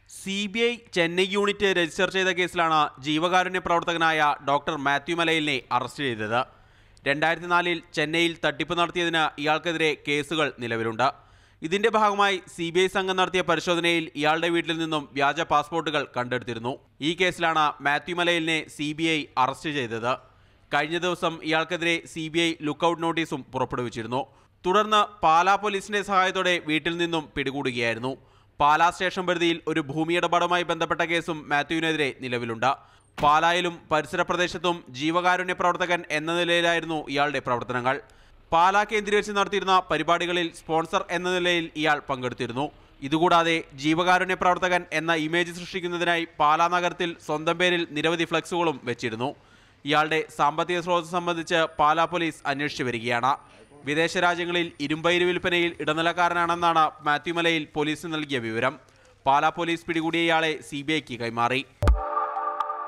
C B I Chennai unit register ചെയ്ത കേസിലാണ് ജീവകാരുണ്യ പ്രവർത്തകനായ ഡോക്ടർ മാത്യു മലയിലിനെ അറസ്റ്റ് ചെയ്തത് രണ്ടായിരത്തി നാലിൽ ചെന്നൈയിൽ തട്ടിപ്പ് നടത്തിയതിന് ഇയാൾക്കെതിരെ കേസുകൾ നിലവിലുണ്ട് ഇതിന്റെ ഭാഗമായി സി ബി ഐ സംഘം നടത്തിയ പരിശോധനയിൽ ഇയാളുടെ വീട്ടിൽ നിന്നും വ്യാജ പാസ്പോർട്ടുകൾ കണ്ടെടുത്തിരുന്നു ഈ കേസിലാണ് മാത്യു മലയിലിനെ സി ബി ഐ അറസ്റ്റ് ചെയ്തത് കഴിഞ്ഞ ദിവസം ഇയാൾക്കെതിരെ സി ബി ഐ ലുക്കൌട്ട് നോട്ടീസും പുറപ്പെടുവിച്ചിരുന്നു തുടർന്ന് പാലാ പോലീസിന്റെ സഹായത്തോടെ വീട്ടിൽ നിന്നും പിടികൂടുകയായിരുന്നു പാലാ സ്റ്റേഷൻ പരിധിയിൽ ഒരു ഭൂമിയിടപാടുമായി ബന്ധപ്പെട്ട കേസും മാത്യുവിനെതിരെ നിലവിലുണ്ട് പാലായിലും പരിസര പ്രദേശത്തും ജീവകാരുണ്യ പ്രവർത്തകൻ എന്ന നിലയിലായിരുന്നു ഇയാളുടെ പ്രവർത്തനങ്ങൾ പാലാ കേന്ദ്രീകരിച്ച് നടത്തിയിരുന്ന പരിപാടികളിൽ സ്പോൺസർ എന്ന നിലയിൽ ഇയാൾ പങ്കെടുത്തിരുന്നു ഇതുകൂടാതെ ജീവകാരുണ്യ പ്രവർത്തകൻ എന്ന ഇമേജ് സൃഷ്ടിക്കുന്നതിനായി പാലാ നഗരത്തിൽ സ്വന്തം പേരിൽ നിരവധി ഫ്ലക്സുകളും വെച്ചിരുന്നു ഇയാളുടെ സാമ്പത്തിക സ്രോതസ് സംബന്ധിച്ച് പാലാ പോലീസ് അന്വേഷിച്ചു വരികയാണ് വിദേശ രാജ്യങ്ങളിൽ ഇരുമ്പയിര് വിൽപ്പനയിൽ ഇടനിലക്കാരനാണെന്നാണ് മാത്യു മലയിൽ പോലീസിന് നൽകിയ വിവരം പാലാ പോലീസ് പിടികൂടിയ ഇയാളെ സി കൈമാറി